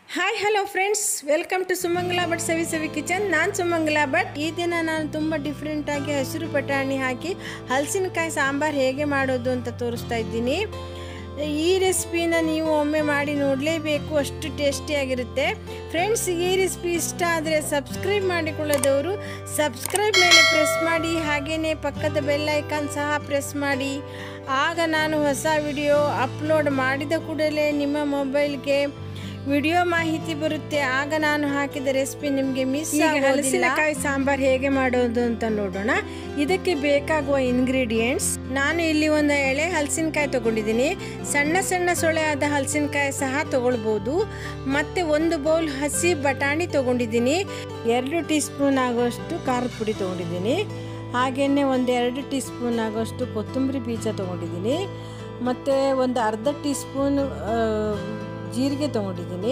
hi hello friends welcome to Sumangala Bhat Savi Savi kitchen ನಾನು ಸುಮಂಗಲ ಭಟ್ ಈ ದಿನ ನಾನು ತುಂಬ ಡಿಫ್ರೆಂಟಾಗಿ ಹಸಿರು ಬಟಾಣಿ ಹಾಕಿ ಹಲಸಿನಕಾಯಿ ಸಾಂಬಾರು ಹೇಗೆ ಮಾಡೋದು ಅಂತ ತೋರಿಸ್ತಾ ಇದ್ದೀನಿ ಈ ರೆಸಿಪಿನ ನೀವು ಒಮ್ಮೆ ಮಾಡಿ ನೋಡಲೇಬೇಕು ಅಷ್ಟು ಟೇಸ್ಟಿಯಾಗಿರುತ್ತೆ ಫ್ರೆಂಡ್ಸ್ ಈ ರೆಸಿಪಿ ಇಷ್ಟ ಆದರೆ ಸಬ್ಸ್ಕ್ರೈಬ್ ಮಾಡಿಕೊಳ್ಳೋದವರು ಸಬ್ಸ್ಕ್ರೈಬ್ ಮೇಲೆ ಪ್ರೆಸ್ ಮಾಡಿ ಹಾಗೆಯೇ ಪಕ್ಕದ ಬೆಲ್ ಐಕಾನ್ ಸಹ ಪ್ರೆಸ್ ಮಾಡಿ ಆಗ ನಾನು ಹೊಸ ವಿಡಿಯೋ ಅಪ್ಲೋಡ್ ಮಾಡಿದ ಕೂಡಲೇ ನಿಮ್ಮ ಮೊಬೈಲ್ಗೆ ವಿಡಿಯೋ ಮಾಹಿತಿ ಬರುತ್ತೆ ಆಗ ನಾನು ಹಾಕಿದ ರೆಸಿಪಿ ನಿಮಗೆ ಮಿಸ್ ಹಲಸಿನಕಾಯಿ ಸಾಂಬಾರ್ ಹೇಗೆ ಮಾಡೋದು ಅಂತ ನೋಡೋಣ ಇದಕ್ಕೆ ಬೇಕಾಗುವ ಇಂಗ್ರೀಡಿಯೆಂಟ್ಸ್ ನಾನು ಇಲ್ಲಿ ಒಂದು ಎಳೆ ಹಲಸಿನಕಾಯಿ ತಗೊಂಡಿದ್ದೀನಿ ಸಣ್ಣ ಸಣ್ಣ ಸೊಳೆಯಾದ ಹಲಸಿನಕಾಯಿ ಸಹ ತಗೊಳ್ಬೋದು ಮತ್ತೆ ಒಂದು ಬೌಲ್ ಹಸಿ ಬಟಾಣಿ ತಗೊಂಡಿದ್ದೀನಿ ಎರಡು ಟೀ ಸ್ಪೂನ್ ಆಗುವಷ್ಟು ಖಾರದ ಪುಡಿ ತಗೊಂಡಿದ್ದೀನಿ ಹಾಗೆಯೇ ಒಂದು ಎರಡು ಟೀ ಸ್ಪೂನ್ ಆಗುವಷ್ಟು ಕೊತ್ತಂಬರಿ ಬೀಜ ತಗೊಂಡಿದ್ದೀನಿ ಮತ್ತು ಒಂದು ಅರ್ಧ ಟೀ ಸ್ಪೂನ್ ಜೀರಿಗೆ ತೊಗೊಂಡಿದ್ದೀನಿ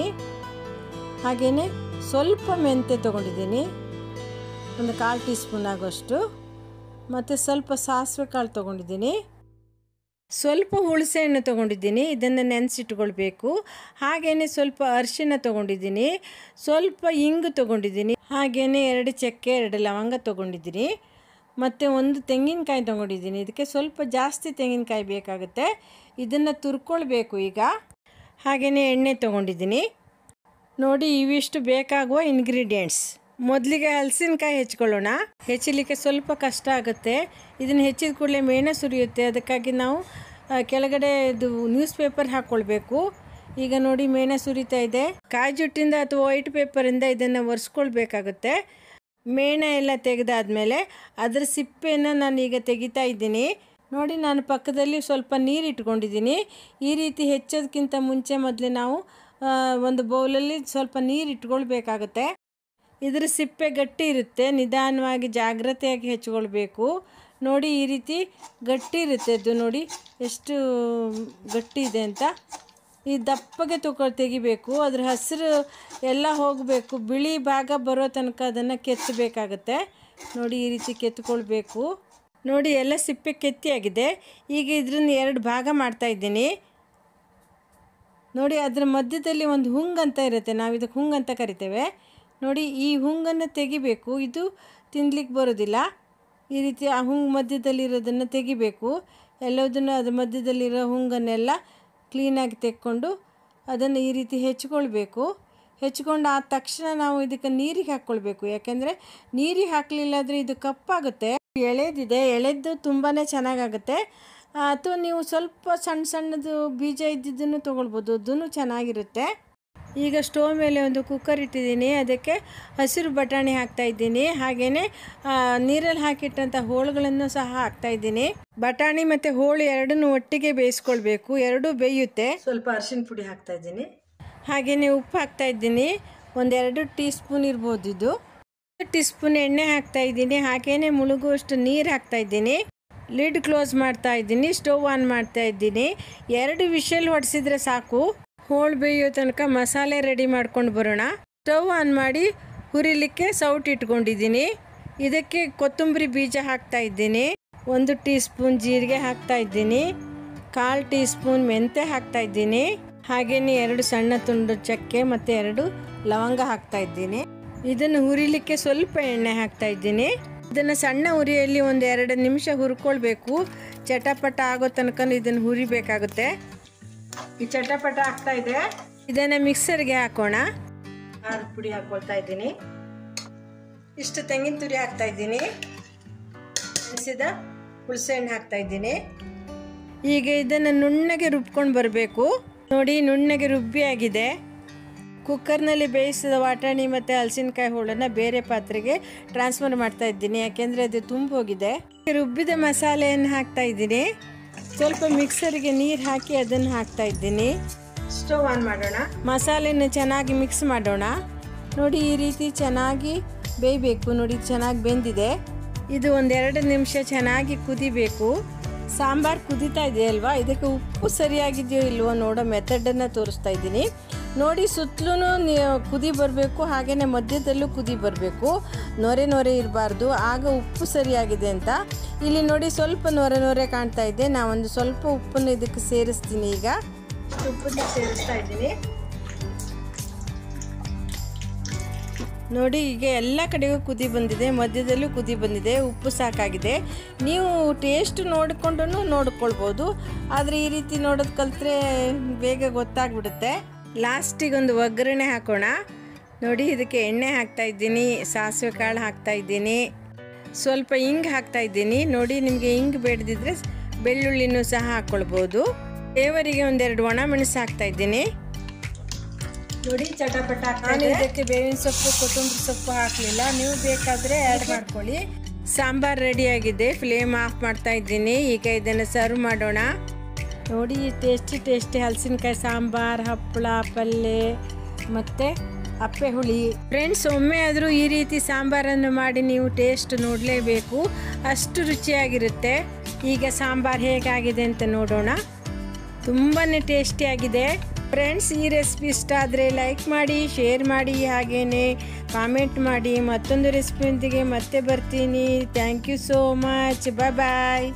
ಹಾಗೆಯೇ ಸ್ವಲ್ಪ ಮೆಂತೆ ತೊಗೊಂಡಿದ್ದೀನಿ ಒಂದು ಕಾಲು ಟೀ ಸ್ಪೂನ್ ಆಗೋಷ್ಟು ಮತ್ತು ಸ್ವಲ್ಪ ಸಾಸಿವೆ ಕಾಳು ತೊಗೊಂಡಿದ್ದೀನಿ ಸ್ವಲ್ಪ ಹುಣಸೆ ಹಣ್ಣು ತೊಗೊಂಡಿದ್ದೀನಿ ಇದನ್ನು ನೆನೆಸಿಟ್ಕೊಳ್ಬೇಕು ಹಾಗೆಯೇ ಸ್ವಲ್ಪ ಅರಿಶಿನ ತೊಗೊಂಡಿದ್ದೀನಿ ಸ್ವಲ್ಪ ಇಂಗು ತೊಗೊಂಡಿದ್ದೀನಿ ಹಾಗೆಯೇ ಎರಡು ಚಕ್ಕೆ ಎರಡು ಲವಂಗ ತೊಗೊಂಡಿದ್ದೀನಿ ಮತ್ತು ಒಂದು ತೆಂಗಿನಕಾಯಿ ತೊಗೊಂಡಿದ್ದೀನಿ ಇದಕ್ಕೆ ಸ್ವಲ್ಪ ಜಾಸ್ತಿ ತೆಂಗಿನಕಾಯಿ ಬೇಕಾಗುತ್ತೆ ಇದನ್ನು ತುರ್ಕೊಳ್ಬೇಕು ಈಗ ಹಾಗೆಯೇ ಎಣ್ಣೆ ತೊಗೊಂಡಿದ್ದೀನಿ ನೋಡಿ ಇವಿಷ್ಟು ಬೇಕಾಗುವ ಇಂಗ್ರೀಡಿಯೆಂಟ್ಸ್ ಮೊದಲಿಗೆ ಹಲಸಿನಕಾಯಿ ಹೆಚ್ಕೊಳ್ಳೋಣ ಹೆಚ್ಚಲಿಕ್ಕೆ ಸ್ವಲ್ಪ ಕಷ್ಟ ಆಗುತ್ತೆ ಇದನ್ನು ಹೆಚ್ಚಿದ ಕೂಡಲೇ ಮೇಣ ಸುರಿಯುತ್ತೆ ಅದಕ್ಕಾಗಿ ನಾವು ಕೆಳಗಡೆ ಇದು ನ್ಯೂಸ್ ಪೇಪರ್ ಹಾಕ್ಕೊಳ್ಬೇಕು ಈಗ ನೋಡಿ ಮೇಣ ಸುರಿತಾ ಇದೆ ಕಾಯಿ ಜುಟ್ಟಿಂದ ಅಥವಾ ವೈಟ್ ಪೇಪರಿಂದ ಇದನ್ನು ಒರೆಸ್ಕೊಳ್ಬೇಕಾಗುತ್ತೆ ಮೇಣ ಎಲ್ಲ ತೆಗೆದಾದ್ಮೇಲೆ ಅದರ ಸಿಪ್ಪೆನ ನಾನು ಈಗ ತೆಗಿತಾ ಇದ್ದೀನಿ ನೋಡಿ ನಾನು ಪಕ್ಕದಲ್ಲಿ ಸ್ವಲ್ಪ ನೀರು ಇಟ್ಕೊಂಡಿದ್ದೀನಿ ಈ ರೀತಿ ಹೆಚ್ಚೋದಕ್ಕಿಂತ ಮುಂಚೆ ಮೊದಲೇ ನಾವು ಒಂದು ಬೌಲಲ್ಲಿ ಸ್ವಲ್ಪ ನೀರು ಇಟ್ಕೊಳ್ಬೇಕಾಗತ್ತೆ ಇದರ ಸಿಪ್ಪೆ ಗಟ್ಟಿ ಇರುತ್ತೆ ನಿಧಾನವಾಗಿ ಜಾಗ್ರತೆಯಾಗಿ ಹೆಚ್ಕೊಳ್ಬೇಕು ನೋಡಿ ಈ ರೀತಿ ಗಟ್ಟಿ ಇರುತ್ತೆ ಅದು ನೋಡಿ ಎಷ್ಟು ಗಟ್ಟಿ ಇದೆ ಅಂತ ಈ ದಪ್ಪಗೆ ತಗೊ ತೆಗಿಬೇಕು ಅದ್ರ ಹಸಿರು ಎಲ್ಲ ಹೋಗಬೇಕು ಬಿಳಿ ಭಾಗ ಬರೋ ತನಕ ಅದನ್ನು ಕೆತ್ತಬೇಕಾಗತ್ತೆ ನೋಡಿ ಈ ರೀತಿ ಕೆತ್ಕೊಳ್ಬೇಕು ನೋಡಿ ಎಲ್ಲ ಸಿಪ್ಪೆ ಕೆತ್ತಿಯಾಗಿದೆ ಈಗ ಇದ್ರನ್ನ ಎರಡು ಭಾಗ ಮಾಡ್ತಾ ಇದ್ದೀನಿ ನೋಡಿ ಅದರ ಮಧ್ಯದಲ್ಲಿ ಒಂದು ಹುಂಗ್ ಅಂತ ಇರುತ್ತೆ ನಾವು ಇದಕ್ಕೆ ಹುಂಗ್ ಅಂತ ಕರಿತೇವೆ ನೋಡಿ ಈ ಹುಂಗನ್ನು ತೆಗಿಬೇಕು ಇದು ತಿನ್ಲಿಕ್ಕೆ ಬರೋದಿಲ್ಲ ಈ ರೀತಿ ಆ ಹುಂಗ್ ಮಧ್ಯದಲ್ಲಿರೋದನ್ನು ತೆಗಿಬೇಕು ಎಲ್ಲದನ್ನು ಅದ್ರ ಮಧ್ಯದಲ್ಲಿರೋ ಹುಂಗನ್ನೆಲ್ಲ ಕ್ಲೀನಾಗಿ ತೆಕ್ಕೊಂಡು ಅದನ್ನು ಈ ರೀತಿ ಹೆಚ್ಕೊಳ್ಬೇಕು ಹೆಚ್ಕೊಂಡು ಆದ ತಕ್ಷಣ ನಾವು ಇದಕ್ಕೆ ನೀರಿಗೆ ಹಾಕ್ಕೊಳ್ಬೇಕು ಯಾಕೆಂದರೆ ನೀರಿಗೆ ಹಾಕಲಿಲ್ಲ ಅಂದರೆ ಇದು ಕಪ್ಪಾಗುತ್ತೆ ಎಳೆದಿದೆ ಎಳೆದು ತುಂಬಾ ಚೆನ್ನಾಗಾಗುತ್ತೆ ಅಥವಾ ನೀವು ಸ್ವಲ್ಪ ಸಣ್ಣ ಸಣ್ಣದು ಬೀಜ ಇದ್ದಿದ್ದನ್ನು ತೊಗೊಳ್ಬೋದು ಅದೂ ಚೆನ್ನಾಗಿರುತ್ತೆ ಈಗ ಸ್ಟೋವ್ ಮೇಲೆ ಒಂದು ಕುಕ್ಕರ್ ಇಟ್ಟಿದ್ದೀನಿ ಅದಕ್ಕೆ ಹಸಿರು ಬಟಾಣಿ ಹಾಕ್ತಾಯಿದ್ದೀನಿ ಹಾಗೆಯೇ ನೀರಲ್ಲಿ ಹಾಕಿಟ್ಟಂಥ ಹೋಳುಗಳನ್ನು ಸಹ ಹಾಕ್ತಾಯಿದ್ದೀನಿ ಬಟಾಣಿ ಮತ್ತು ಹೋಳು ಎರಡನ್ನೂ ಒಟ್ಟಿಗೆ ಬೇಯಿಸ್ಕೊಳ್ಬೇಕು ಎರಡೂ ಬೇಯುತ್ತೆ ಸ್ವಲ್ಪ ಅರಿಶಿನ ಪುಡಿ ಹಾಕ್ತಾಯಿದ್ದೀನಿ ಹಾಗೆಯೇ ಉಪ್ಪು ಹಾಕ್ತಾಯಿದ್ದೀನಿ ಒಂದೆರಡು ಟೀ ಸ್ಪೂನ್ ಇರ್ಬೋದು ಇದು ಟೀ ಸ್ಪೂನ್ ಎಣ್ಣೆ ಹಾಕ್ತಾ ಇದ್ದೀನಿ ಹಾಗೇನೆ ಮುಳುಗುವಷ್ಟು ನೀರು ಹಾಕ್ತಾ ಇದ್ದೀನಿ ಲಿಡ್ ಕ್ಲೋಸ್ ಮಾಡ್ತಾ ಇದ್ದೀನಿ ಸ್ಟವ್ ಆನ್ ಮಾಡ್ತಾ ಇದ್ದೀನಿ ಎರಡು ವಿಷಲ್ ಹೊಡೆಸಿದ್ರೆ ಸಾಕು ಹೋಳು ಬೇಯೋ ತನಕ ಮಸಾಲೆ ರೆಡಿ ಮಾಡ್ಕೊಂಡು ಬರೋಣ ಸ್ಟವ್ ಆನ್ ಮಾಡಿ ಹುರಿಲಿಕ್ಕೆ ಸೌಟ್ ಇಟ್ಕೊಂಡಿದ್ದೀನಿ ಇದಕ್ಕೆ ಕೊತ್ತಂಬರಿ ಬೀಜ ಹಾಕ್ತಾ ಇದ್ದೀನಿ ಒಂದು ಟೀ ಸ್ಪೂನ್ ಜೀರಿಗೆ ಹಾಕ್ತಾ ಇದ್ದೀನಿ ಕಾಲು ಟೀ ಸ್ಪೂನ್ ಮೆಂತೆ ಹಾಕ್ತಾ ಇದ್ದೀನಿ ಹಾಗೆಯೇ ಎರಡು ಸಣ್ಣ ತುಂಡು ಚಕ್ಕೆ ಮತ್ತು ಎರಡು ಲವಂಗ ಹಾಕ್ತಾ ಇದ್ದೀನಿ ಇದನ್ನು ಹುರಿಲಿಕ್ಕೆ ಸ್ವಲ್ಪ ಎಣ್ಣೆ ಹಾಕ್ತಾ ಇದ್ದೀನಿ ಇದನ್ನು ಸಣ್ಣ ಉರಿಯಲ್ಲಿ ಒಂದು ಎರಡು ನಿಮಿಷ ಹುರ್ಕೊಳ್ಬೇಕು ಚಟಪಟ ಆಗೋ ತನಕ ಇದನ್ನು ಹುರಿಬೇಕಾಗುತ್ತೆ ಈ ಚಟಪಟ ಆಗ್ತಾ ಇದೆ ಇದನ್ನು ಮಿಕ್ಸರ್ಗೆ ಹಾಕೋಣ ಖಾರದ ಪುಡಿ ಹಾಕ್ಕೊಳ್ತಾ ಇದ್ದೀನಿ ಇಷ್ಟು ತೆಂಗಿನ ತುರಿ ಹಾಕ್ತಾ ಇದ್ದೀನಿ ನೆನೆಸಿದ ಹುಣಸೆಹಣ್ಣು ಹಾಕ್ತಾ ಇದ್ದೀನಿ ಈಗ ಇದನ್ನು ನುಣ್ಣಗೆ ರುಬ್ಕೊಂಡು ಬರಬೇಕು ನೋಡಿ ನುಣ್ಣಗೆ ರುಬ್ಬಿ ಆಗಿದೆ ಕುಕ್ಕರ್ನಲ್ಲಿ ಬೇಯಿಸಿದ ವಾಟಾಣಿ ಮತ್ತು ಹಲಸಿನಕಾಯಿ ಹೋಳನ್ನು ಬೇರೆ ಪಾತ್ರೆಗೆ ಟ್ರಾನ್ಸ್ಫರ್ ಮಾಡ್ತಾ ಇದ್ದೀನಿ ಯಾಕೆಂದರೆ ಅದು ತುಂಬ ಹೋಗಿದೆ ರುಬ್ಬಿದ ಮಸಾಲೆಯನ್ನು ಹಾಕ್ತಾ ಇದ್ದೀನಿ ಸ್ವಲ್ಪ ಮಿಕ್ಸರಿಗೆ ನೀರು ಹಾಕಿ ಅದನ್ನು ಹಾಕ್ತಾ ಇದ್ದೀನಿ ಸ್ಟವ್ ಆನ್ ಮಾಡೋಣ ಮಸಾಲೆನ ಚೆನ್ನಾಗಿ ಮಿಕ್ಸ್ ಮಾಡೋಣ ನೋಡಿ ಈ ರೀತಿ ಚೆನ್ನಾಗಿ ಬೇಯಬೇಕು ನೋಡಿ ಚೆನ್ನಾಗಿ ಬೆಂದಿದೆ ಇದು ಒಂದೆರಡು ನಿಮಿಷ ಚೆನ್ನಾಗಿ ಕುದಿಬೇಕು ಸಾಂಬಾರು ಕುದೀತಾ ಇದೆ ಅಲ್ವಾ ಇದಕ್ಕೆ ಉಪ್ಪು ಸರಿಯಾಗಿದೆಯೋ ಇಲ್ವೋ ನೋಡೋ ಮೆಥಡನ್ನು ತೋರಿಸ್ತಾ ಇದ್ದೀನಿ ನೋಡಿ ಸುತ್ತಲೂ ಕುದಿ ಬರಬೇಕು ಹಾಗೆಯೇ ಮಧ್ಯದಲ್ಲೂ ಕುದಿ ಬರಬೇಕು ನೊರೆ ನೊರೆ ಇರಬಾರ್ದು ಆಗ ಉಪ್ಪು ಸರಿಯಾಗಿದೆ ಅಂತ ಇಲ್ಲಿ ನೋಡಿ ಸ್ವಲ್ಪ ನೊರೆ ನೊರೆ ಕಾಣ್ತಾ ಇದೆ ನಾವೊಂದು ಸ್ವಲ್ಪ ಉಪ್ಪನ್ನು ಇದಕ್ಕೆ ಸೇರಿಸ್ತೀನಿ ಈಗ ಉಪ್ಪನ್ನು ಸೇರಿಸ್ತಾ ಇದ್ದೀನಿ ನೋಡಿ ಈಗ ಎಲ್ಲ ಕಡೆಗೂ ಕುದಿ ಬಂದಿದೆ ಮಧ್ಯದಲ್ಲೂ ಕುದಿ ಬಂದಿದೆ ಉಪ್ಪು ಸಾಕಾಗಿದೆ ನೀವು ಟೇಸ್ಟ್ ನೋಡಿಕೊಂಡು ನೋಡ್ಕೊಳ್ಬೋದು ಆದರೆ ಈ ರೀತಿ ನೋಡೋದು ಕಲಿತ್ರೆ ಬೇಗ ಗೊತ್ತಾಗ್ಬಿಡುತ್ತೆ ಲಾಸ್ಟಿಗೆ ಒಂದು ಒಗ್ಗರಣೆ ಹಾಕೋಣ ನೋಡಿ ಇದಕ್ಕೆ ಎಣ್ಣೆ ಹಾಕ್ತಾ ಇದ್ದೀನಿ ಸಾಸಿವೆ ಕಾಳು ಹಾಕ್ತಾ ಇದ್ದೀನಿ ಸ್ವಲ್ಪ ಹಿಂಗ್ ಹಾಕ್ತಾ ಇದ್ದೀನಿ ನೋಡಿ ನಿಮಗೆ ಹಿಂಗ್ ಬೇಡದಿದ್ರೆ ಬೆಳ್ಳುಳ್ಳಿನೂ ಸಹ ಹಾಕ್ಕೊಳ್ಬೋದು ದೇವರಿಗೆ ಒಂದೆರಡು ಒಣ ಮೆಣಸು ಹಾಕ್ತಾ ಇದ್ದೀನಿ ನೋಡಿ ಚಟಪಟ ನಾನು ಇದಕ್ಕೆ ಬೇವಿನ ಸೊಪ್ಪು ಕೊತ್ತಂಬರಿ ಸೊಪ್ಪು ಹಾಕಲಿಲ್ಲ ನೀವು ಬೇಕಾದರೆ ಆ್ಯಡ್ ಮಾಡ್ಕೊಳ್ಳಿ ಸಾಂಬಾರ್ ರೆಡಿಯಾಗಿದೆ ಫ್ಲೇಮ್ ಆಫ್ ಮಾಡ್ತಾ ಇದ್ದೀನಿ ಈಗ ಇದನ್ನು ಸರ್ವ್ ಮಾಡೋಣ ನೋಡಿ ಟೇಸ್ಟಿ ಟೇಸ್ಟಿ ಹಲಸಿನಕಾಯಿ ಸಾಂಬಾರ್ ಹಪ್ಪಳ ಪಲ್ಯ ಮತ್ತು ಅಪ್ಪೆ ಹುಳಿ ಫ್ರೆಂಡ್ಸ್ ಒಮ್ಮೆ ಆದರೂ ಈ ರೀತಿ ಸಾಂಬಾರನ್ನು ಮಾಡಿ ನೀವು ಟೇಸ್ಟ್ ನೋಡಲೇಬೇಕು ಅಷ್ಟು ರುಚಿಯಾಗಿರುತ್ತೆ ಈಗ ಸಾಂಬಾರ್ ಹೇಗಾಗಿದೆ ಅಂತ ನೋಡೋಣ ತುಂಬಾ ಟೇಸ್ಟಿಯಾಗಿದೆ ಫ್ರೆಂಡ್ಸ್ ಈ ರೆಸಿಪಿ ಇಷ್ಟ ಆದರೆ ಲೈಕ್ ಮಾಡಿ ಶೇರ್ ಮಾಡಿ ಹಾಗೆಯೇ ಕಾಮೆಂಟ್ ಮಾಡಿ ಮತ್ತೊಂದು ರೆಸಿಪಿಯೊಂದಿಗೆ ಮತ್ತೆ ಬರ್ತೀನಿ thank you so much bye bye